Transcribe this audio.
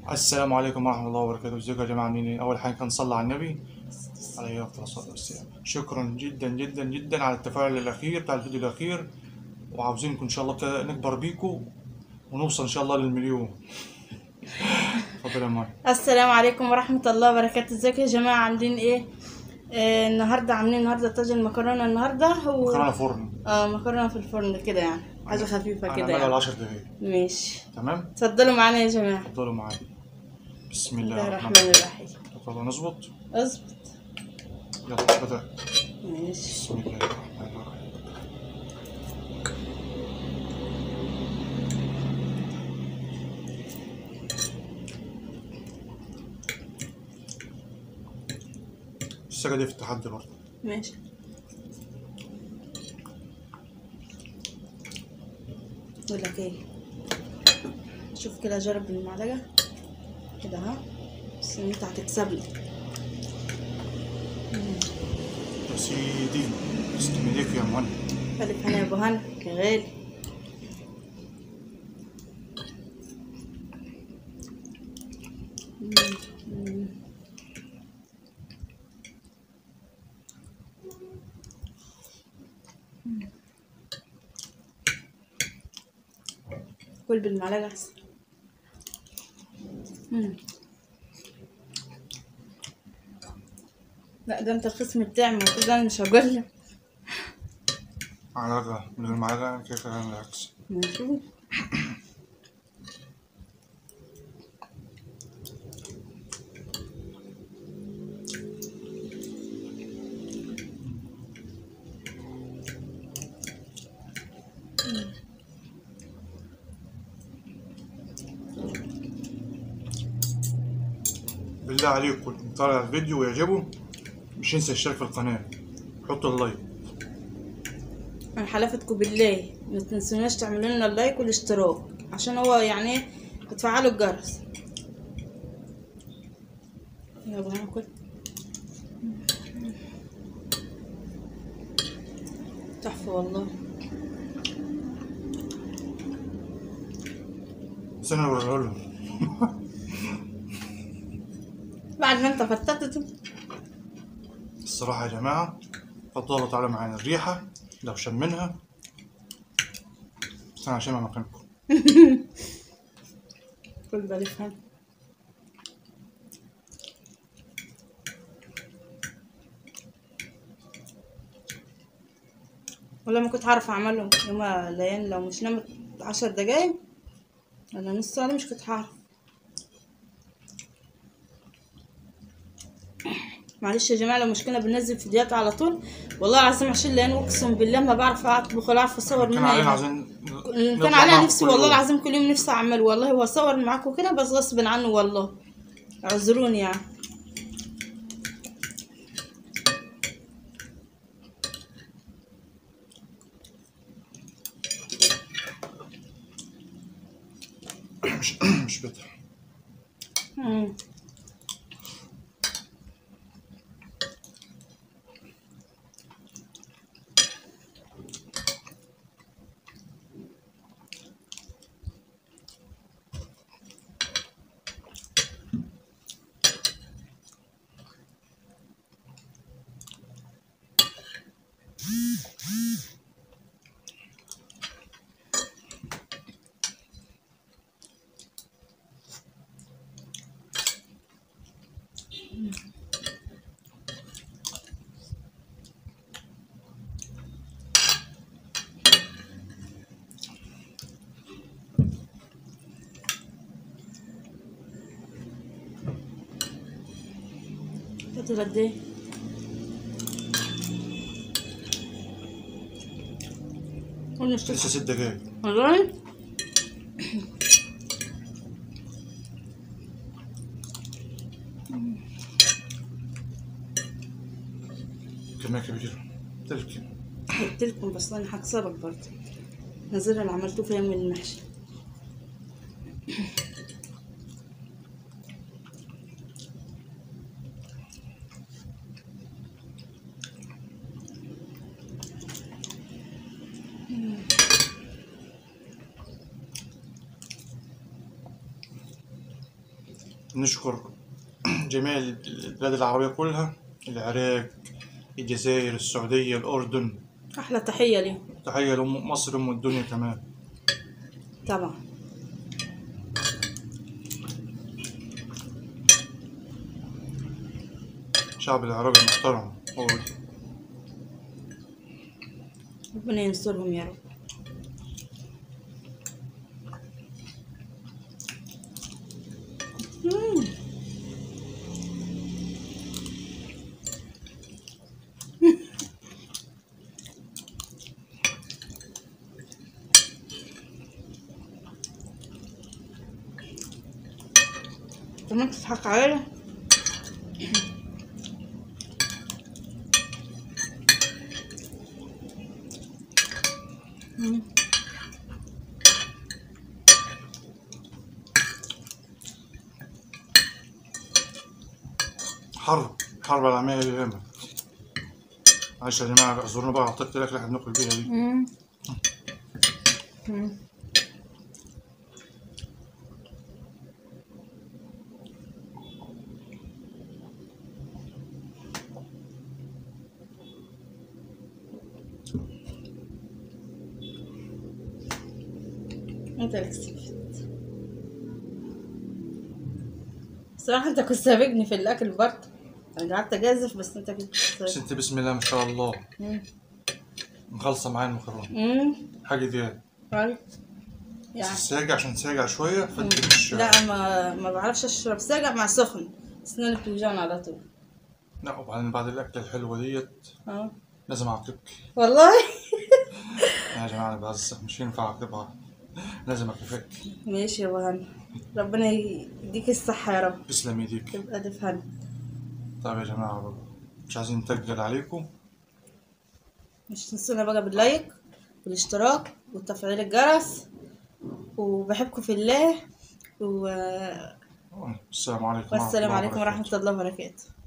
السلام عليكم ورحمة الله وبركاته ازيكم يا جماعة عاملين ايه؟ أول حاجة كان نصلي على النبي عليه أفضل الصلاة والسلام شكرا جدا جدا جدا على التفاعل الأخير بتاع الفيديو الأخير وعاوزينكم إن شاء الله كده نكبر بيكم ونوصل إن شاء الله للمليون اتفضل يا ماي السلام عليكم ورحمة الله وبركاته ازيكم يا جماعة عاملين ايه آه النهاردة عاملين النهاردة طاجن مكرونة النهاردة و... مكرونة فرن اه مكرونة في الفرن كده يعني حاجة خفيفة كده هنعملها يعني 10 دقايق ماشي تمام؟ اتفضلوا معانا يا جماعة اتفضلوا معايا بسم بسم الله الله الرحمن الرحمن الرحيم الرحيم اتفضل نظبط اظبط يلا بدأ ماشي بسم الله الرحمن الرحيم السجة دي في التحدي برضه ماشي بقول لك ايه شوف كده جرب بالمعلقة كده ها بس انت هتكسب لي يا سيدي تسلم ايديك يا مهند ألف هنا يا أبو هنا يا غالي كل بالمعلقة أحسن مم. لا ده انت الخصم بتاعي المفروض انا مش هقول لك معلقة من المعلقة كده كده العكس ماشي بالله عليكم طالع الفيديو ويعجبه مش ينسى الاشتراك في القناة حطوا اللايك انا حلفتكم بالله ما تنسوناش تعملوا لنا اللايك والاشتراك عشان هو يعني ايه بتفعلوا الجرس يا ابو هناكل تحفه والله بس انا بوريه لهم بعد ما انت فتتته الصراحة يا جماعة فضلوا تعالوا معانا الريحة لو شمنها بس انا هشمها مكانكم كل بالك هنا والله ما كنت عارفة اعمله يوم ليان لو مش نمت عشر دقايق ولا نص ساعة مش كنت هعرف معلش يا جماعة لو مش كنا بننزل فيديوهات على طول والله العظيم عشان ليان اقسم بالله ما بعرف اطبخ ولا اعرف اصور كان منها علينا أي عايزين كان نطلع عليها معاكم نفسي كل والله يوم. العظيم كل يوم نفسي اعمل والله واصور معاكم كده بس غصب عنه والله اعذروني يعني مش مش بتر مم. فاضل قد ايه قول مش لسه ست دقايق والله كمية كبيرة تلك قلت لكم بس انا هكسبك برضه نظير اللي عملتوه في يوم المحشي نشكر جميع البلاد العربية كلها العراق الجزائر السعودية الأردن احلى تحيه ليهم تحية لأم مصر أم الدنيا كمان طبعا الشعب العراقي المحترم هو ربنا ينصرهم يا رب مم. انت ما تضحك عليا مم. حرب حرب العالمية اليمن معلش يا جماعة اعذرونا بقى عطيت الأكل اللي احنا بناكل بيها دي مم. مم. انت اللي كسبت صراحة انت كنت سابقني في الاكل برضه انا قعدت اجازف بس انت كنت بس انت بسم الله ما شاء الله مم. مخلصة معايا المكرونة مم. حاجة دي طيب. بس يعني الساجع عشان ساجع شوية فانت مش لا ما ما بعرفش اشرب ساقع مع سخن اسناني بتوجعني على طول لا وبعدين بعد الأكلة الحلوة ديت اه لازم أعاقبك والله يا جماعة أنا بعزك مش ينفع أعاقبها لازم أكافئك ماشي يا ابو هنا ربنا يديك الصحة يا رب تسلم ايديك تبقى دفن طيب يا جماعة بقى مش عايزين نتقل عليكم مش تنسونا بقى باللايك والاشتراك وتفعيل الجرس وبحبكم في الله و... السلام عليكم والسلام الله عليكم وبركاته. ورحمة الله وبركاته